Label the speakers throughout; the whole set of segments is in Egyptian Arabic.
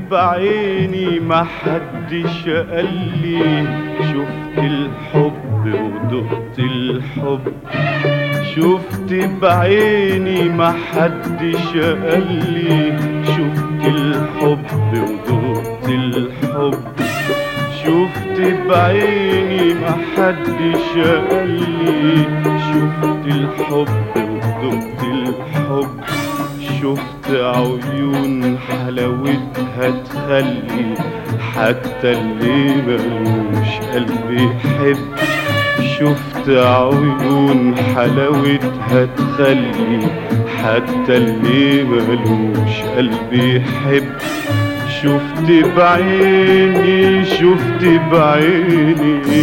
Speaker 1: بعيني ما حدش قال لي شفت الحب ودقت الحب شفت بعيني ما حدش قال لي شفت الحب ودقت الحب شفت بعيني ما حدش قال لي شفت الحب ودقت الحب شفت عيون حلاوتها تخلي حتى اللي ملوش قلب يحب شفت عيون حلاوتها تخلي حتى اللي ملوش قلب يحب شفت بعيني شفت بعيني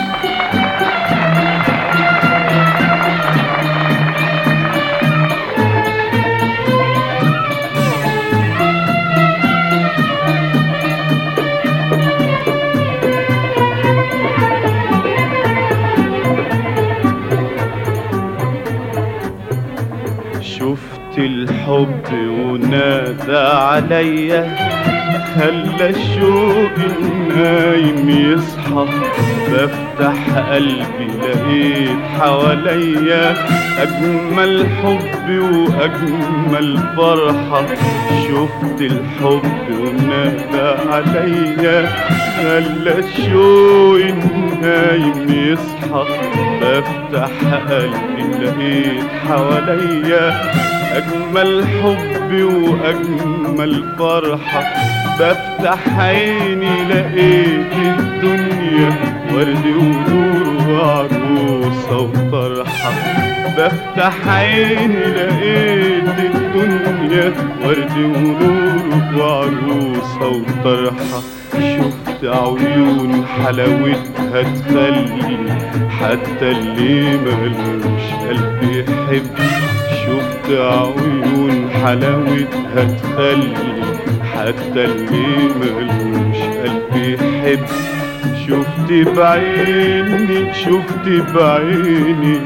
Speaker 1: شفت الحب ونادى عليا خلى الشوق النايم يصحى بفتح قلبي لقيت حواليا أجمل حب وأجمل فرحة شفت الحب ونادى عليا خلى الشوق النايم يصحى بفتح قلبي لقيت حواليا أجمل حب وأجمل فرحة بفتح عيني لقيت الدنيا ورد ونور وعروسة وطرحة بفتح عيني لقيت الدنيا ورد ونور وعروسة وطرحة شفت عيون حلاوتها تخلي حتى اللي ملوش قلب يحب شفت عيون حلاوتها تخلي حتى اللي ملوش قلب يحب شفت بعيني شفت بعيني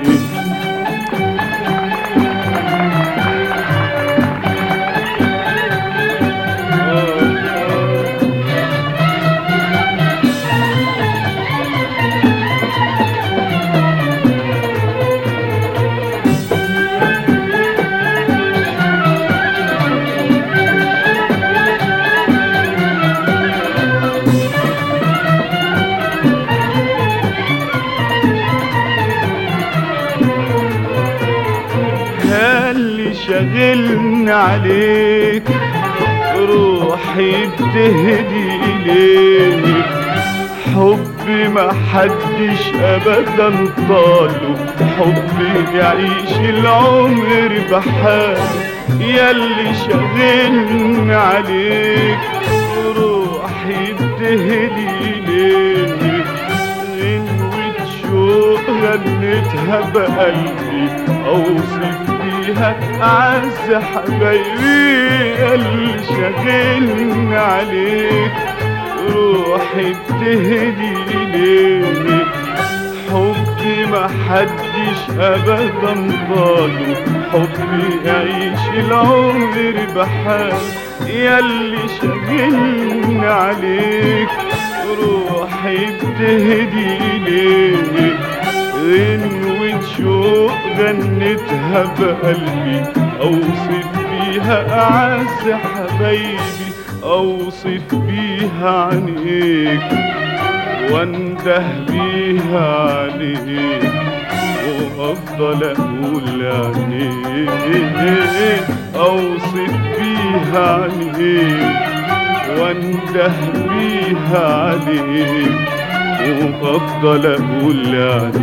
Speaker 1: اللي شغلني عليك روحي بتهدي إليك حب ما حدش أبدا طاله حب يعيش العمر بحال ياللي شغلني عليك روحي بتهدي إليك غنوة شوق غنتها بقلبي أوصف بيها أعز حبايبي اللي شاغلني عليك روحي بتهدي إليك حبي ما حدش أبدا ضاله حبي يعيش العمر بحال ياللي شاغلني عليك روحي بتهدي إليك غنوة شوق غنتها بقلبي أوصف بيها أعز حبايبي أوصف بيها عينيك وانده بيها عليك وأفضل أقول عينيك أوصف بيها عينيك وانده بيها عليك وافضل اقول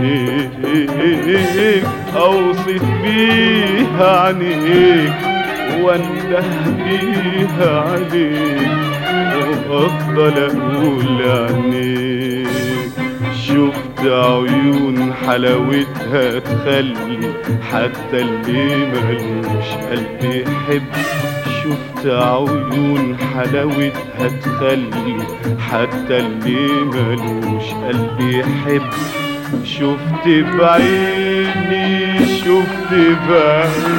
Speaker 1: عنيك اوصف بيها عنيك وانده بيها عليك وافضل اقول عنيك شفت عيون حلاوتها تخلي حتى اللي ملوش قلب يحب شفت عيون حلاوتها تخلي حتى اللي ملوش قلب يحب شفت بعيني شفت بعيني